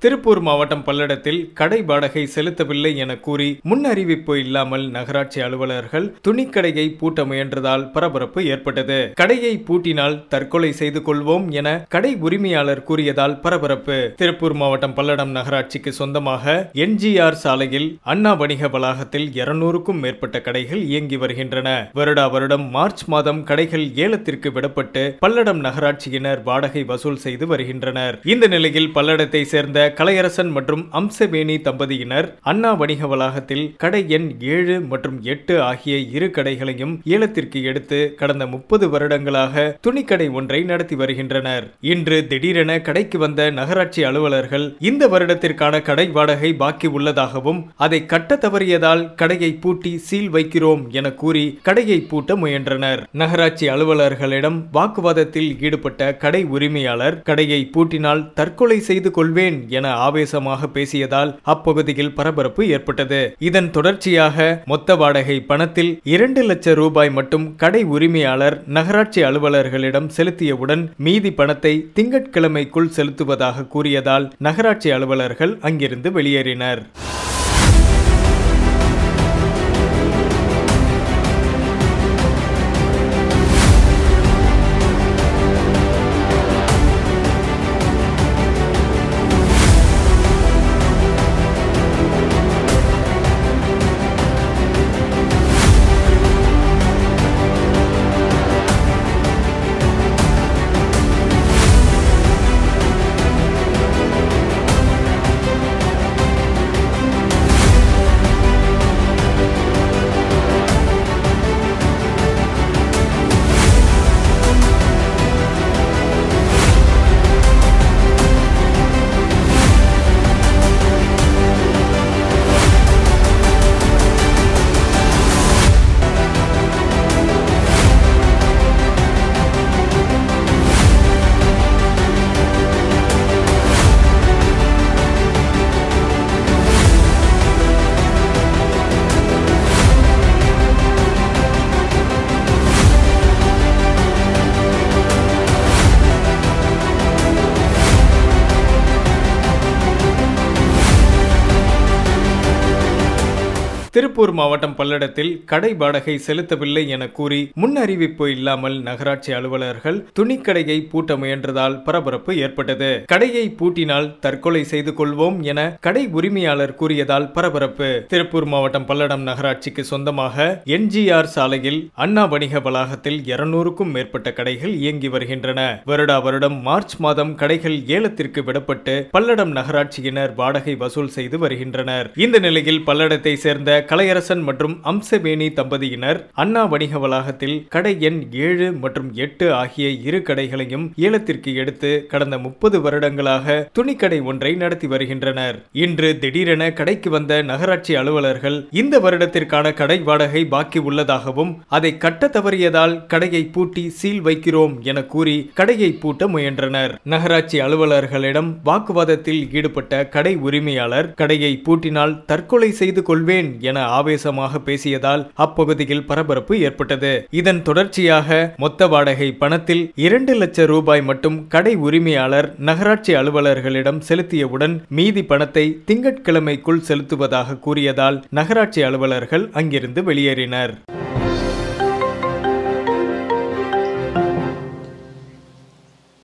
திருப்பூர் மாவட்டம் பல்லடத்தில் கடை வாடகை செலுத்தவில்லை என கூறி முன் அறிவிப்பு இல்லாமல் நகராட்சி அலுவலர்கள் துணிக்கடையை பூட்ட முயன்றதால் பரபரப்பு ஏற்பட்டது கடையை பூட்டினால் தற்கொலை செய்து கொள்வோம் என கடை உரிமையாளர் கூறியதால் பரபரப்பு திருப்பூர் மாவட்டம் பல்லடம் நகராட்சிக்கு சொந்தமாக என்ஜிஆர் சாலையில் அண்ணா வணிக வளாகத்தில் இருநூறுக்கும் மேற்பட்ட கடைகள் இயங்கி வருகின்றன வருடா வருடம் மார்ச் மாதம் கடைகள் ஏலத்திற்கு விடப்பட்டு பல்லடம் நகராட்சியினர் வாடகை வசூல் செய்து வருகின்றனர் இந்த நிலையில் பல்லடத்தை சேர்ந்த கலையரசன் மற்றும் அம்சவேணி தம்பதியினர் அண்ணா வணிக வளாகத்தில் கடை எண் ஏழு மற்றும் எட்டு ஆகிய இரு கடைகளையும் ஏலத்திற்கு எடுத்து கடந்த முப்பது வருடங்களாக துணிக்கடை ஒன்றை நடத்தி வருகின்றனர் இன்று திடீரென கடைக்கு வந்த நகராட்சி அலுவலர்கள் இந்த வருடத்திற்கான கடை வாடகை பாக்கி உள்ளதாகவும் அதை கட்ட தவறியதால் கடையை பூட்டி சீல் வைக்கிறோம் என கூறி கடையை பூட்ட முயன்றனர் நகராட்சி அலுவலர்களிடம் வாக்குவாதத்தில் ஈடுபட்ட கடை உரிமையாளர் கடையை பூட்டினால் தற்கொலை செய்து கொள்வேன் என ஆவேசமாக பேசியதால் அப்பகுதியில் பரபரப்பு ஏற்பட்டது இதன் தொடர்ச்சியாக மொத்த வாடகை பணத்தில் இரண்டு லட்சம் ரூபாய் மட்டும் கடை உரிமையாளர் நகராட்சி அலுவலர்களிடம் செலுத்தியவுடன் மீதி பணத்தை திங்கட்கிழமைக்குள் செலுத்துவதாக கூறியதால் நகராட்சி அலுவலர்கள் அங்கிருந்து வெளியேறினர் திருப்பூர் மாவட்டம் பல்லடத்தில் கடை வாடகை செலுத்தவில்லை என கூறி முன் அறிவிப்பு இல்லாமல் நகராட்சி அலுவலர்கள் துணிக்கடையை பூட்ட முயன்றதால் பரபரப்பு ஏற்பட்டது கடையை பூட்டினால் தற்கொலை செய்து கொள்வோம் என கடை உரிமையாளர் கூறியதால் பரபரப்பு திருப்பூர் மாவட்டம் பல்லடம் நகராட்சிக்கு சொந்தமாக என்ஜிஆர் சாலையில் அண்ணா வணிக வளாகத்தில் இருநூறுக்கும் மேற்பட்ட கடைகள் இயங்கி வருகின்றன வருடா வருடம் மார்ச் மாதம் கடைகள் ஏலத்திற்கு விடப்பட்டு பல்லடம் நகராட்சியினர் வாடகை வசூல் செய்து வருகின்றனர் இந்த நிலையில் பல்லடத்தை சேர்ந்த கலையரசன் மற்றும் அம்சவேணி தம்பதியினர் அண்ணா வணிக வளாகத்தில் கடை எண் ஏழு மற்றும் எட்டு ஆகிய இரு கடைகளையும் ஏலத்திற்கு எடுத்து கடந்த முப்பது வருடங்களாக துணிக்கடை ஒன்றை நடத்தி வருகின்றனர் இன்று திடீரென கடைக்கு வந்த நகராட்சி அலுவலர்கள் இந்த வருடத்திற்கான கடை வாடகை பாக்கி உள்ளதாகவும் அதை கட்ட தவறியதால் கடையை பூட்டி சீல் வைக்கிறோம் என கூறி கடையை பூட்ட முயன்றனர் நகராட்சி அலுவலர்களிடம் வாக்குவாதத்தில் ஈடுபட்ட கடை உரிமையாளர் கடையை பூட்டினால் தற்கொலை செய்து கொள்வேன் என ஆவேசமாக பேசியதால் அப்பகுதியில் பரபரப்பு ஏற்பட்டது இதன் தொடர்ச்சியாக மொத்த வாடகை பணத்தில் இரண்டு லட்சம் ரூபாய் மட்டும் கடை உரிமையாளர் நகராட்சி அலுவலர்களிடம் செலுத்தியவுடன் மீதி பணத்தை திங்கட்கிழமைக்குள் செலுத்துவதாக கூறியதால் நகராட்சி அலுவலர்கள் அங்கிருந்து வெளியேறினர்